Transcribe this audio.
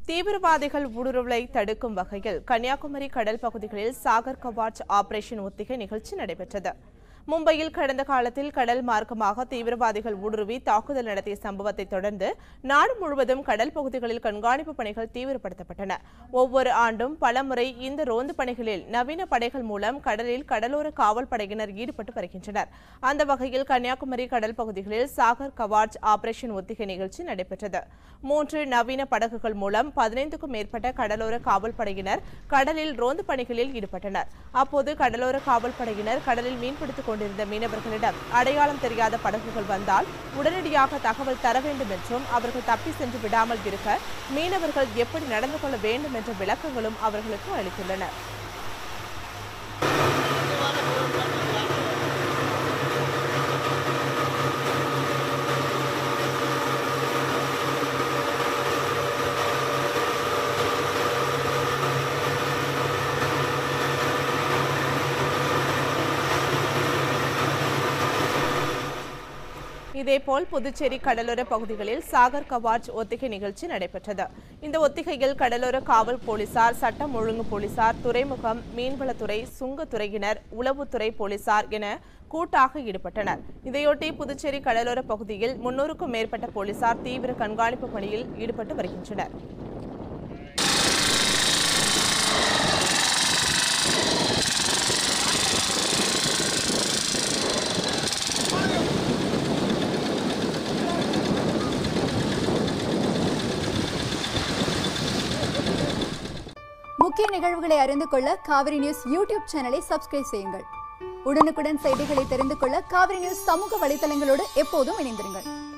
தீவிரவாதிகள் ஊடுருவலை தடுக்கும் வகையில் கன்னியாகுமரி கடல் பகுதிகளில் சாகர் கவாச் ஆபரேஷன் ஒத்திகை நிகழ்ச்சி நடைபெற்றது மும்பையில் கடந்த காலத்தில் கடல் மார்க்கமாக தீவிரவாதிகள் ஊடுருவி தாக்குதல் நடத்திய சம்பவத்தை தொடர்ந்து நாடு முழுவதும் கடல் பகுதிகளில் கண்காணிப்பு பணிகள் தீவிரப்படுத்தப்பட்டன ஒவ்வொரு ஆண்டும் பலமுறை இந்த ரோந்து பணிகளில் நவீன படைகள் மூலம் கடலில் கடலோர காவல் படையினர் ஈடுபட்டு வருகின்றனர் அந்த வகையில் கன்னியாகுமரி கடல் பகுதிகளில் சாகர் கவாச் ஆபரேஷன் ஒத்திகை நிகழ்ச்சி நடைபெற்றது மூன்று நவீன படகுகள் மூலம் பதினைந்துக்கும் மேற்பட்ட கடலோர காவல் படையினர் கடலில் ரோந்து பணிகளில் ஈடுபட்டனர் அப்போது கடலோர காவல் படையினர் கடலில் மீன்பிடித்துக் கொண்டிருந்த மீனவர்களிடம் அடையாளம் தெரியாத படகுகள் வந்தால் உடனடியாக தகவல் தர வேண்டும் என்றும் அவர்கள் தப்பி சென்று விடாமல் இருக்க மீனவர்கள் எப்படி நடந்து கொள்ள வேண்டும் என்ற விளக்கங்களும் அவர்களுக்கு அளித்துள்ளனர் இதேபோல் புதுச்சேரி கடலோர பகுதிகளில் சாகர் கவாச் ஒத்திகை நிகழ்ச்சி நடைபெற்றது இந்த ஒத்திகையில் கடலோர காவல் போலீசார் சட்டம் ஒழுங்கு போலீசார் துறைமுகம் மீன்வளத்துறை சுங்கத்துறையினர் உளவுத்துறை போலீசார் என கூட்டாக ஈடுபட்டனர் இதையொட்டி புதுச்சேரி கடலோர பகுதியில் முன்னூறுக்கும் மேற்பட்ட போலீசார் தீவிர கண்காணிப்பு பணியில் ஈடுபட்டு வருகின்றனர் முக்கிய நிகழ்வுகளை அறிந்து கொள்ள காவிரி நியூஸ் யூடியூப் சேனலை சப்ஸ்கிரைப் செய்யுங்கள் உடனுக்குடன் செய்திகளை தெரிந்து கொள்ள காவிரி நியூஸ் சமூக வலைதளங்களோடு எப்போதும் இணைந்திருங்கள்